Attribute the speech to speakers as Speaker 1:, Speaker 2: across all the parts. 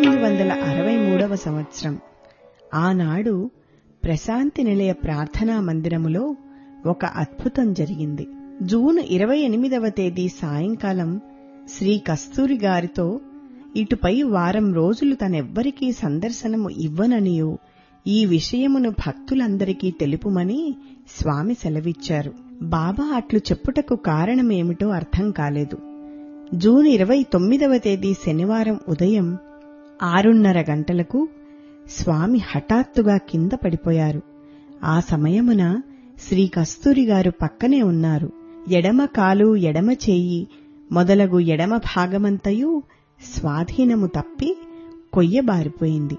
Speaker 1: పంతొమ్మిది వందల అరవై మూడవ సంవత్సరం ఆనాడు ప్రశాంతి నిలయ ప్రార్థనా మందిరములో ఒక అద్భుతం జరిగింది జూన్ ఇరవై ఎనిమిదవ తేదీ సాయంకాలం శ్రీ కస్తూరి గారితో ఇటుపై వారం రోజులు తనెవ్వరికీ సందర్శనము ఇవ్వననియో ఈ విషయమును భక్తులందరికీ తెలుపుమని స్వామి సెలవిచ్చారు బాబా అట్లు చెప్పుటకు కారణమేమిటో అర్థం కాలేదు జూన్ ఇరవై తొమ్మిదవ తేదీ శనివారం ఉదయం ఆరున్నర గంటలకు స్వామి హఠాత్తుగా కింద పడిపోయారు ఆ సమయమున శ్రీ కస్తూరి గారు పక్కనే ఉన్నారు ఎడమ కాలు ఎడమ చేయి మొదలగు ఎడమ భాగమంతయు స్వాధీనము తప్పి కొయ్యబారిపోయింది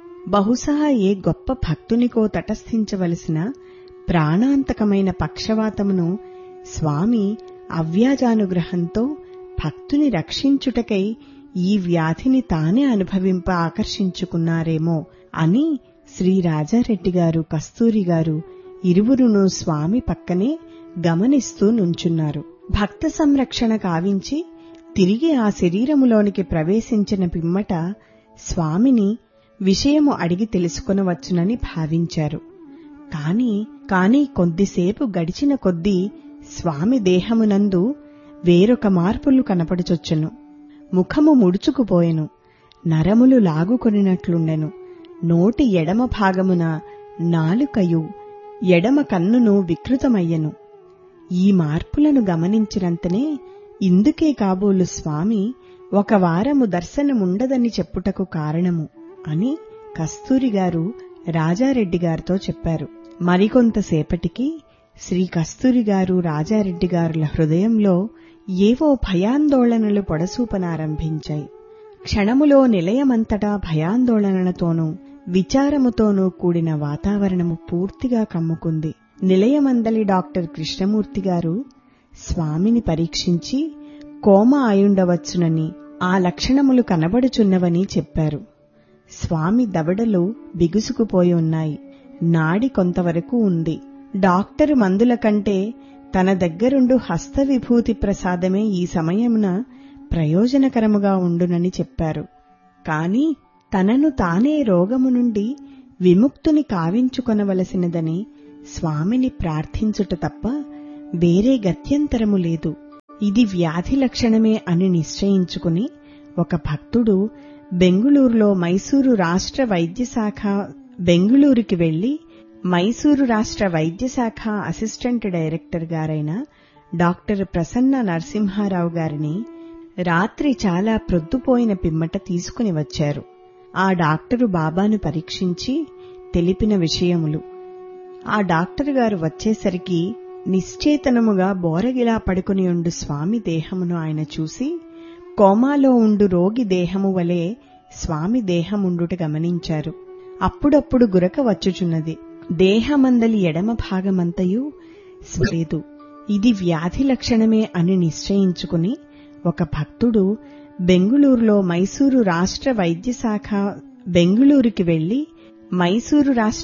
Speaker 1: బహుశా ఏ గొప్ప భక్తునికో తటస్థించవలసిన ప్రాణాంతకమైన పక్షవాతమును స్వామి అవ్యాజానుగ్రహంతో భక్తుని రక్షించుటకై ఈ వ్యాధిని తానే అనుభవింప ఆకర్షించుకున్నారేమో అని శ్రీ రాజారెడ్డి గారు కస్తూరి గారు ఇరువురును స్వామి పక్కనే గమనిస్తూ నుంచున్నారు భక్త సంరక్షణ కావించి తిరిగి ఆ శరీరములోనికి ప్రవేశించిన పిమ్మట స్వామిని విషయము అడిగి తెలుసుకొనవచ్చునని భావించారు కాని కాని కొద్దిసేపు గడిచిన కొద్దీ స్వామి దేహమునందు వేరొక మార్పులు కనపడుచొచ్చును ముఖము ముడుచుకుపోయెను నరములు లాగుకొనినట్లుండెను నోటి ఎడమ భాగమున నాలుకయు ఎడమ కన్నును వికృతమయ్యెను ఈ మార్పులను గమనించినంతనే ఇందుకే కాబోలు స్వామి ఒక వారము దర్శనముండదని చెప్పుటకు కారణము అని కస్తూరి గారు రాజారెడ్డి గారితో చెప్పారు మరికొంతసేపటికి శ్రీ కస్తూరి గారు రాజారెడ్డి గారుల హృదయంలో ఏవో భయాందోళనలు పొడసూపనారంభించాయి క్షణములో నిలయమంతటా భయాందోళనలతోనూ విచారముతోనూ కూడిన వాతావరణము పూర్తిగా కమ్ముకుంది నిలయమందలి డాక్టర్ కృష్ణమూర్తి గారు స్వామిని పరీక్షించి కోమ అయుండవచ్చునని ఆ లక్షణములు కనబడుచున్నవని చెప్పారు స్వామి దవడలు బిగుసుకుపోయి ఉన్నాయి నాడి కొంతవరకు ఉంది డాక్టరు మందుల కంటే తన దగ్గరుండు హస్తవిభూతి ప్రసాదమే ఈ సమయమున ప్రయోజనకరముగా ఉండునని చెప్పారు కాని తనను తానే రోగము నుండి విముక్తుని కావించుకొనవలసినదని స్వామిని ప్రార్థించుట తప్ప వేరే గత్యంతరము లేదు ఇది వ్యాధి లక్షణమే అని నిశ్చయించుకుని ఒక భక్తుడు బెంగుళూరులో మైసూరు రాష్ట్ర వైద్యశాఖ బెంగుళూరుకి వెళ్లి మైసూరు రాష్ట్ర వైద్యశాఖ అసిస్టెంట్ డైరెక్టర్ గారైన డాక్టర్ ప్రసన్న నరసింహారావు గారిని రాత్రి చాలా ప్రొద్దుపోయిన పిమ్మట తీసుకుని వచ్చారు ఆ డాక్టరు బాబాను పరీక్షించి తెలిపిన విషయములు ఆ డాక్టర్ గారు వచ్చేసరికి నిశ్చేతనముగా బోరగిలా పడుకుని ఉండు స్వామి దేహమును ఆయన చూసి కోమాలో ఉండు రోగి దేహము వలె స్వామి దేహముండుట గమనించారు అప్పుడప్పుడు గురక వచ్చుచున్నది దేహమందలి ఎడమ భాగమంతయు స్వేదు ఇది వ్యాధి లక్షణమే అని నిశ్చయించుకుని ఒక భక్తుడు బెంగుళూరులో మైసూరు రాష్ట్ర వైద్యశాఖ బెంగుళూరుకి వెళ్లి మైసూరు రాష్ట్ర